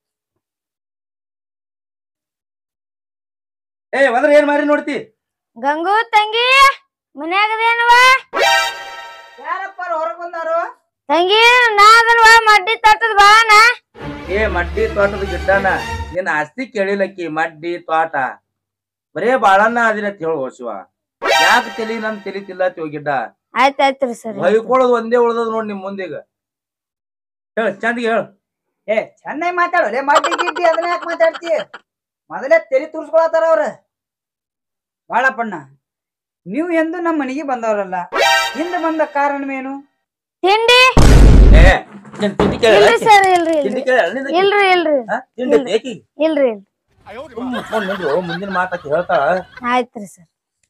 Speaker 5: ಏ ಒಂದ್ರ ಏನ್ ಮಾರಿ ನೋಡ್ತಿ
Speaker 3: ಗಂಗು ತಂಗಿ ಮನ್ಯಾಗ ಅದೇನವ
Speaker 2: ಯಾರಪ್ಪ ಹೊರಗೆ ಬಂದಾರು
Speaker 3: ತಂಗಿ ನಾ ಅದಲ್ವಾ ಮಡ್ಡಿ ತಟ್ಟದ ಬಾನ
Speaker 5: ಏ ಮಡ್ಡಿ ತೋಟದ ಗಿಡ್ಡನ ನಿನ್ನ ಆಸ್ತಿ ಕೇಳಿಲಕ್ಕಿ ಮಡ್ಡಿ ತೋಟ ಬರೇ ಬಾಳನ್ನ ಅದಿರ ಅಂತ ಹೇಳು ಶಿವ ಯಾಕೆ ತಲಿ ನನ್ ತಲಿತಿಲ್ಲ ಅಂತ ಹೋಗಿಡ್ಡ
Speaker 3: ಆಯ್ತ್ ಆಯ್ತ್ರಿ ಸರ್
Speaker 5: ಹೊಯ್ಕೊಳ್ಳೋದು ಒಂದೇ ಉಳ್ದದ ನೋಡ್ ನಿಮ್ ಮುಂದೀಗ ಹೇಳ ಚಂದಿಗೆ ಹೇಳು
Speaker 2: ಏ ಚೆನ್ನಾಗಿ ಮಾತಾಡು ಲೇ ಮಡ್ಡಿ ಗಿಡ್ಡಿ ಅದನ್ನ ಯಾಕೆ ಮಾತಾಡ್ತಿ ಮೊದಲೇ ತೆಲಿ ತುರ್ಸ್ಕೊಳತಾರ ಅವ್ರ ಬಾಳಪ್ಪಣ್ಣ ನೀವು ಎಂದು ನಮ್ಮ ಮನೆಗೆ ಬಂದವರಲ್ಲ ಹಿಂದೆ ಬಂದ ಕಾರಣವೇನು
Speaker 3: ತಿಂಡಿ
Speaker 5: ಏ ನಿನ್ ತಿಂಡಿ ಕೇಳ
Speaker 3: ಇಲ್ರಿ ಸರ್ ಇಲ್ರಿ
Speaker 5: ತಿಂಡಿ
Speaker 3: ಇಲ್ರಿ
Speaker 5: ಕೇಳ
Speaker 3: ಇಲ್ರಿ ಇಲ್ರಿ
Speaker 5: ತಿಂಡಿ ಬೇಕಿ
Speaker 3: ಇಲ್ರಿ ಇಲ್ರಿ
Speaker 5: ಮುಚ್ಕೊಂಡ್ ನಿಂದ್ರು ಮುಂದಿನ ಮಾತಾಕಿ ಹೇಳ್ತಾಳ
Speaker 3: ಆಯ್ತ್ರಿ ಸರ್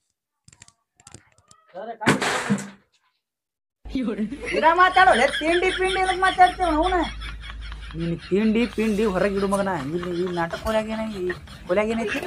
Speaker 2: ಇದ ಮಾತಾಡು ಲೇ ತಿಂಡಿ ಪಿಂಡಿ ಅದಕ್ಕೆ ಮಾತಾಡ್ತೀವ ಅವನ ನೀನು ತಿಂಡಿ ಪಿಂಡಿ ಹೊರಗೆ ಇಡು ಮಗನ ಇಲ್ಲಿ ಈ ನಾಟಕ ಕೊಲ್ಯಾಗ ಏನ ಈ ಕೊಲ್ಯಾಗ ಏನೈತಿ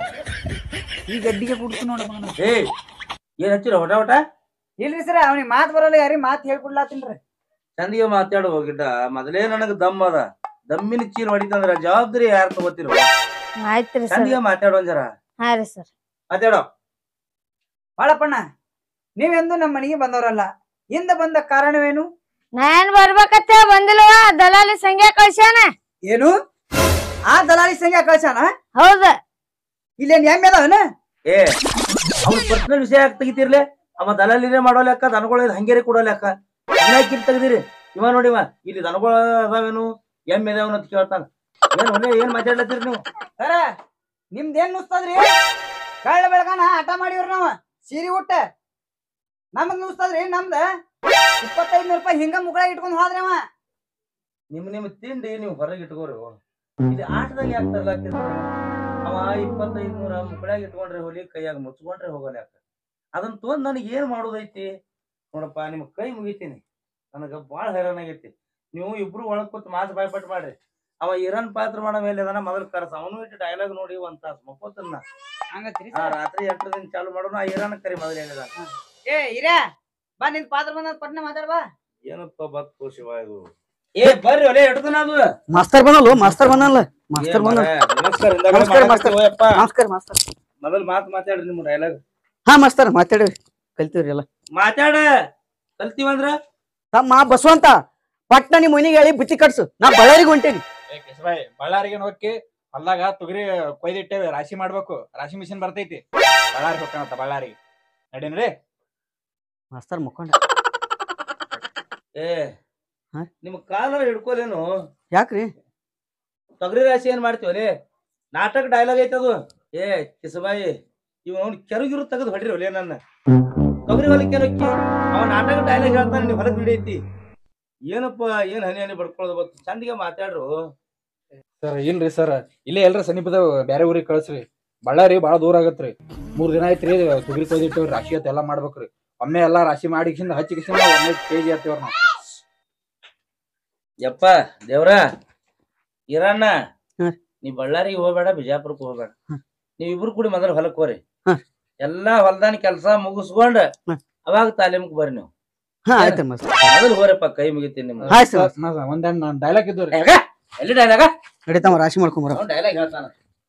Speaker 2: ಈ ಗಡ್ಡಿಗೆ ಕುಡ್ತು ನೋಡು ಮಗನ
Speaker 5: ಏ ಏನ್ ಹಚ್ಚಿರ ಹೊಟ ಹೊಟ
Speaker 2: ಇಲ್ರಿ ಸರ ಅವನಿಗೆ ಮಾತು ಬರಲ್ಲ ಯಾರಿ ಮಾತು ಹೇಳ್ಕೊಡ್ಲಾತೀನ್ರಿ
Speaker 5: ಚಂದಿಗೆ ಮಾತಾಡು ಹೋಗಿಡ್ಡ ಮೊದಲೇ ನನಗ ದಮ್ ಅದ ದಮ್ಮಿನ ಚೀಲ ಹೊಡಿತಂದ್ರ ಜವಾಬ್ದಾರಿ ಯಾರು ತಗೋತಿರೋ
Speaker 3: ಆಯ್ತ್ರಿ ಸರ್
Speaker 5: ಚಂದಿಗೆ ಮಾತಾಡೋ ಜರ
Speaker 3: ಹಾ ರೀ ಸರ್
Speaker 5: ಮಾತಾಡೋ
Speaker 2: ಬಾಳಪ್ಪಣ್ಣ ನೀವೆಂದು ನಮ್ಮ ಮನೆಗೆ ಬಂದವರಲ್ಲ ಹಿಂದೆ ಬಂದ ಕಾರಣವೇನು
Speaker 3: ನಾ ಏನ್ ಬರ್ಬೇಕತ್ತ ಬಂದಿಲ್ವ ದಲಾಲಿ ಸಂಖ್ಯಾ ಕಳ್ಸ್ಯಾನ
Speaker 2: ಏನು ಆ ದಲಾಲಿ ಸಂಖ್ಯೆ ಕಳ್ಸಾನ
Speaker 3: ಹೌದ
Speaker 2: ಇಲ್ಲೇನ್ ಎಮ್ಮೆ ಅದಾವನ
Speaker 5: ಏ ಅವ್ನ ಪರ್ಸನಲ್ ವಿಷಯ ಯಾಕೆ ತೆಗಿತಿರ್ಲೆ ಅವ ದಲಾಲಿನೇ ಮಾಡೋ ಲೆಕ್ಕ ದನಗಳ ಹಂಗೇರಿ ಕೊಡೋ ಲೆಕ್ಕ ಯಾಕಿರ್ ತೆಗ್ದಿರಿ ಇವ ನೋಡಿವ ಇಲ್ಲಿ ದನಗಳ ಅದಾವೇನು ಎಮ್ಮೆ ಅದಾವನು ಅಂತ ಕೇಳ್ತಾನ ಏನ್ ಒಳ್ಳೆ ಏನ್ ಮಾತಾಡ್ಲತ್ತೀರಿ ನೀವು
Speaker 2: ಸರ ನಿಮ್ದೇನ್ ನುಸ್ತದ್ರಿ ಕಳ್ಳ ಬೆಳಗಾನ ಆಟ ಮಾಡಿವ್ರಿ ನಾವ ಸೀರಿ ಉಟ್ಟ ನಮಗ್ ನುಸ್ತದ್ರಿ ನಮ್ದ ಇಪ್ಪತ್ತೈದು ರೂಪಾಯಿ ಹಿಂಗ ಮುಗಳ ಇಟ್ಕೊಂಡ್ ಹೋದ್ರಿ ಅವ
Speaker 5: ನಿಮ್ ನಿಮ್ ತಿಂಡಿ ನೀವು ಹೊರಗೆ ಇಟ್ಕೋರಿ ಇಲ್ಲಿ ಆಟದಾಗ ಯಾಕೆ ತರ್ಲಾಕಿರ್ತೀರಿ ಅವ ಇಪ್ಪತ್ತೈದು ನೂರ ಮುಕ್ಕಳ್ಯಾಗ ಇಟ್ಕೊಂಡ್ರೆ ಹೋಲಿ ಕೈಯಾಗ ಮುಚ್ಕೊಂಡ್ರೆ ಹೋಗೋ ಲೆಕ್ಕ ಅದನ್ನ ತೊಂದ್ ನನಗೆ ಏನ್ ಮಾಡೋದೈತಿ ನೋಡಪ್ಪ ನಿಮ್ ಕೈ ಮುಗಿತೀನಿ ನನಗ ಬಾಳ ಹೈರಾಣ ಆಗೈತಿ ನೀವು ಇಬ್ರು ಒಳಗ್ ಕೂತ್ ಮಾತು ಬಾಯ್ಪಟ್ ಮಾಡ್ರಿ ಅವ ಇರನ್ ಪಾತ್ರ ಮಾಡೋ ಮೇಲೆ ಅದನ್ನ ಮೊದಲು ಕರ್ಸ ಅವನು ಇಟ್ಟು ಡೈಲಾಗ್ ನೋಡಿ ಒಂದ್ ತಾಸ್ ಮಕ್ಕೋತನ್ನ
Speaker 2: ಹಂಗತ್ರಿ
Speaker 5: ಆ ರಾತ್ರಿ ಎಂಟು ದಿನ ಚಾಲು ಮಾಡೋಣ ಆ ಇರನ್ ಕರಿ ಮೊದಲು ಹೇಳಿದ
Speaker 2: ಏ ಇರ್ಯಾ ಬಾ ನಿನ್ ಪಾತ್ರ ಬಂದ ಪಟ್ನೆ ಮಾತಾಡ್ ಬಾ
Speaker 5: ಏನಪ್ಪ ಬತ್ತು ಶಿವ ಇದು ಏ ಬರ್ರಿ ಒಲೆ ಎಡ್ದನ ಅದು
Speaker 2: ಮಾಸ್ತರ್ ಬಂದಲ್ಲ ಮಾಸ್ತರ್ ಬಂದಲ್ಲ
Speaker 5: ಏ ಮಾರ್ರೆ, ನಮಸ್ಕಾರ ಹಿಂದಾಗಡೆ
Speaker 2: ನಮಸ್ಕಾರ,
Speaker 5: ಮಾತಾಡ್ತೀವಿ ಹೋಯಪ್ಪ.
Speaker 2: ನಮಸ್ಕಾರ ಮಾಸ್ತರ್
Speaker 5: ಮೊದಲು ಮಾತು ಮಾತಾಡ್ರಿ ನಿಮ್ ಡೈಲಾಗ್
Speaker 2: ಹಾ ಮಾಸ್ತರ್ ಮಾತಾಡ್ರಿ ಕಲ್ತೀವ್ರಿ ಎಲ್ಲ
Speaker 5: ಮಾತಾಡ ಕಲ್ತೀವಂದ್ರ
Speaker 2: ತಮ್ಮ ಬಸವಂತ ಪಟ್ನ ನಿಮ್ ಮನಿಗೆ ಹೇಳಿ ಬುತ್ತಿ ಕಟ್ಸು ನಾ ಬಳ್ಳಾರಿಗೆ ಹೊಂಟೇನಿ
Speaker 7: ಏ ಕಿಸ್ಬಾಯ್ ಬಳ್ಳಾರಿಗೆ ಹೋಗಿ ಹೊಲ್ದಾಗ ತೊಗರಿ ಕೊಯ್ದಿಟ್ಟೇವಿ ರಾಶಿ ಮಾಡ್ಬೇಕು ರಾಶಿ ಮಿಷಿನ್ ಬರ್ತೈತಿ ಬಳ್ಳಾರಿ ಹೋಗ್ತಾನಂತ ಬಳ್ಳಾರಿಗೆ ನಡೀನ್ರಿ
Speaker 2: ಮಾಸ್ತರ್ ಮುಕ್ಕೊಂಡ
Speaker 5: ಏ
Speaker 2: ಹಾ?
Speaker 5: ನಿಮ್ ಕಾಲರ ಹಿಡ್ಕೋಲೇನು
Speaker 2: ಯಾಕ್ರಿ
Speaker 5: ತೊಗರಿ ರಾಶಿ ಏನ್ ಮಾಡ್ತೀವಲೇ ನಾಟಕ ಡೈಲಾಗ್ ಐತದು ಏ ಕಿಸಬಾಯಿ ಇವ್ ಅವ್ನ ಕೆರಗಿರು ತೆಗೆದು ಹೊಡ್ರಿ ಒಲೆ ನನ್ನ ತೊಗರಿ ಹೊಲಕ್ಕೆ ಏನಕ್ಕಿ ಅವ ನಾಟಕ ಡೈಲಾಗ್ ಹೇಳ್ತಾನೆ ನೀವು ಹೊಲಕ್ ನಡೀತಿ ಏನಪ್ಪ ಏನ್ ಹನಿ ಹನಿ ಬಡ್ಕೊಳ್ಳೋದು ಗೊತ್ತು ಚಂದಿಗೆ ಮಾತಾಡ್ರು
Speaker 7: ಸರ್ ಇಲ್ರಿ ಸರ್ ಇಲ್ಲೇ ಎಲ್ರ ಸಮೀಪದ ಬ್ಯಾರೆ ಊರಿಗೆ ಕಳ್ಸ್ರಿ ಬಳ್ಳಾರಿ ಬಾಳ ದೂರ ಆಗತ್ರಿ ಮೂರ್ ದಿನ ಐತ್ರಿ ತೊಗರಿ ಕೊಯ್ದಿಟ್ಟೇವ್ರಿ ರಾಶಿ ಅತ್ ಎಲ್ಲಾ ಮಾಡ್ಬೇಕ್ರಿ ಒಮ್ಮೆ ಎಲ್ಲಾ ರಾಶಿ ಮಾಡಿ ಹಚ್ಚಿ ಕಿಸಿಂದ ಒಮ್ಮೆ ಕೆಜಿ ಹತ್ತೇವ್ರ ನಾವು
Speaker 5: ಯಪ್ಪ ದೇವ್ರ ಇರಣ್ಣ
Speaker 2: ಹಾ.
Speaker 5: ನೀ ಬಳ್ಳಾರಿಗೆ ಹೋಗ್ಬೇಡ ಬಿಜಾಪುರಕ್ಕೆ ಹೋಗ್ಬೇಡ ನೀವ್ ಇಬ್ರು ಕೂಡಿ ಮೊದಲು ಹೊಲಕ್ ಹೋರಿ
Speaker 2: ಹಾ.
Speaker 5: ಎಲ್ಲಾ ಹೊಲ್ದಾನ ಕೆಲಸ ಮುಗಿಸ್ಕೊಂಡ್
Speaker 2: ಹಾ.
Speaker 5: ಅವಾಗ ತಾಲೀಮಕ್ ಬರ್ರಿ ನೀವು
Speaker 2: ಹಾ ಆಯ್ತು ಮಾಸ್ತರ್
Speaker 5: ಮೊದಲು ಹೋರಪ್ಪ ಕೈ ಮುಗಿತೀನಿ ನಿಮ್ಗೆ
Speaker 2: ಆಯ್ತು ಸರ್
Speaker 7: ಒಂದ್ ಡೈಲಾಗ್ ಇದ್ದು
Speaker 5: ಏ, ಎಲ್ಲಿ ಡೈಲಾಗ
Speaker 2: ನಡೀತಾವ ರಾಶಿ ಮಾಡ್ಕೊಂಬರ
Speaker 5: ಅವ್ನ್ ಡೈಲಾಗ್ ಹೇಳ್ತಾನ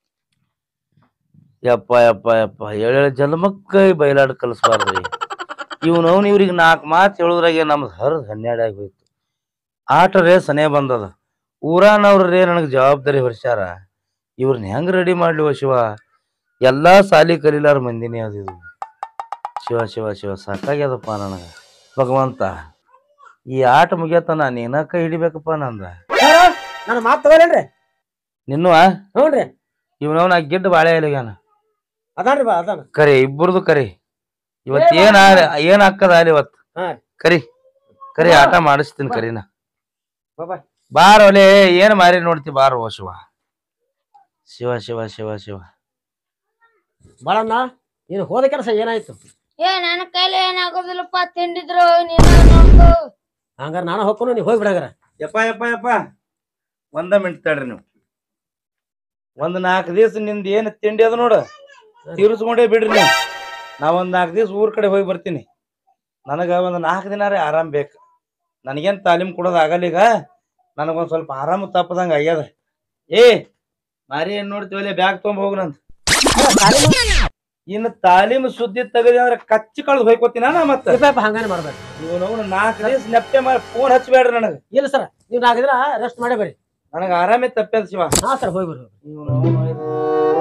Speaker 5: ಯಪ್ಪ ಯಪ್ಪ ಯಪ್ಪ ಏಳೇಳು ಜನ್ಮಕ್ಕ ಬಯಲಾಡ ಕಲಿಸ್ಬಾರ್ದ್ರಿ ಇವ್ನವ್ನ ಇವ್ರಿಗೆ ನಾಲ್ಕು ಮಾತು ಹೇಳುದ್ರಾಗೆ ನಮ್ದು ಹರಿದ್ ಹನ್ನೆರಡು ಆಗಿ ಹೋಯ್ತು ಆಟ ರೇ ಸನೇ ಬಂದದ ಊರಾನವ್ರೇ ನನಗೆ ಜವಾಬ್ದಾರಿ ಹೊರ್ಸ್ಯಾರ ಇವ್ರನ್ನ ಹೆಂಗ್ ರೆಡಿ ಮಾಡ್ಲಿ ಶಿವ ಎಲ್ಲಾ ಸಾಲಿ ಕಲೀಲಾರ ಮಂದಿನೇ ಅದಿದು ಶಿವ ಶಿವ ಶಿವ ಸಾಕಾಗ್ಯದಪ್ಪ ನನಗ ಭಗವಂತ ಈ ಆಟ ಮುಗಿಯತನ ನೀನ ಕೈ ಹಿಡಿಬೇಕಪ್ಪ ನಂದ
Speaker 4: ನನ್ನ ಮಾತು ತಗೋಲೇನ್ರಿ
Speaker 5: ನಿನ್ನುವ
Speaker 4: ಹ್ಞೂನ್ರಿ
Speaker 5: ಇವನವನ ಗಿಡ್ಡ ಬಾಳೆ ಎಲೆಗ್ಯಾನ
Speaker 4: ಅದಾನ್ರಿ ಬಾ ಅದಾನ
Speaker 5: ಕರಿ ಇಬ್ಬರದು ಕರಿ ಇವತ್ ಏನ್ ಆ- ಏನ್ ಹಾಕದ ಅಲ್ಲಿ ಇವತ್
Speaker 4: ಹಾ.
Speaker 5: ಕರಿ ಕರಿ ಆಟ ಮಾಡಿಸ್ತೀನಿ ಕರಿನ
Speaker 4: ಬಾ ಬಾ.
Speaker 5: ಬಾರ ಒಲೆ ಏನ್ ಮಾರಿ ನೋಡ್ತಿ ಬಾರ ಓ ಶಿವ ಶಿವ ಶಿವ ಶಿವ ಶಿವ
Speaker 4: ಬಾಳಣ್ಣ ನೀನು ಹೋದ ಕೆಲಸ ಏನಾಯ್ತು
Speaker 3: ಏ ನನ್ನ ಕೈಲಿ ಏನಾಗೋದಿಲ್ಲಪ್ಪ ತಿಂಡಿದ್ರು ನೀನ ನೋಡ್ಕೋ
Speaker 4: ಹಂಗಾರ ನಾನು ಹೋಗ್ಕೊಂಡು ನೀವು ಹೋಗಿ ಬಿಡಂಗಾರ
Speaker 5: ಯಪ್ಪ ಯಪ್ಪ ಯಪ್ಪ ಒಂದ ಮಿನಿಟ್ ತಡ್ರಿ ನೀವು ಒಂದ್ ನಾಲ್ಕು ದಿವಸ ನಿಂದ ಏನ್ ತಿಂಡಿ ಅದ ನೋಡು ತೀರಿಸ್ಕೊಂಡೇ ಬಿಡ್ರಿ ನೀವು ನಾ ಒಂದ್ ನಾಲ್ಕು ದಿವಸ ಊರ್ ಕಡೆ ಹೋಗಿ ಬರ್ತೀನಿ ನನಗ ಒಂದ್ ನಾಲ್ಕು ದಿನ ರೀ ಆರಾಮ್ ಬೇಕು ನನಗೇನ್ ತಾಲೀಮ್ ಕೊಡೋದ್ ಆಗಲ್ಲ ಈಗ ನನಗೊಂದ್ ಸ್ವಲ್ಪ ಆರಾಮ ತಪ್ಪದಂಗ ಆಗ್ಯದ ಏ ಮಾರಿ ಏನ್ ನೋಡ್ತೀವಲ್ಲ ಬ್ಯಾಗ್ ತೊಗೊಂಡ್ ಹೋಗ್ನಂತ ಇನ್ನು ತಾಲೀಮ್ ಸುದ್ದಿ ತೆಗದಿ ಅಂದ್ರೆ ಕಚ್ಚಿ ಕಳ್ದು ಹೋಯ್ಕೋತೀನ ನಾ ಮತ್ತ
Speaker 4: ಪಾಪ ಹಂಗಾನೆ ಮಾಡ್ಬೇಕು
Speaker 5: ಇವನು ನಾಲ್ಕು ದಿವಸ ನೆಪ್ಪೆ ಮಾಡಿ ಫೋನ್ ಹಚ್ಚಬೇಡ್ರಿ ನನಗ
Speaker 4: ಇಲ್ಲ ಸರ್ ನೀವು ನಾಲ್ಕು ದಿನ ರೆಸ್ಟ್ ಮಾಡೇ ಬರ್ರಿ
Speaker 5: ನನಗ ಆರಾಮೇ ತಪ್ಪೇದ ಶಿವ
Speaker 4: ಹಾ ಸರ್ ಹೋಗಿ ಬರ್ರಿ
Speaker 5: ಇವ್ನು ಅವ್ನು ಇದು.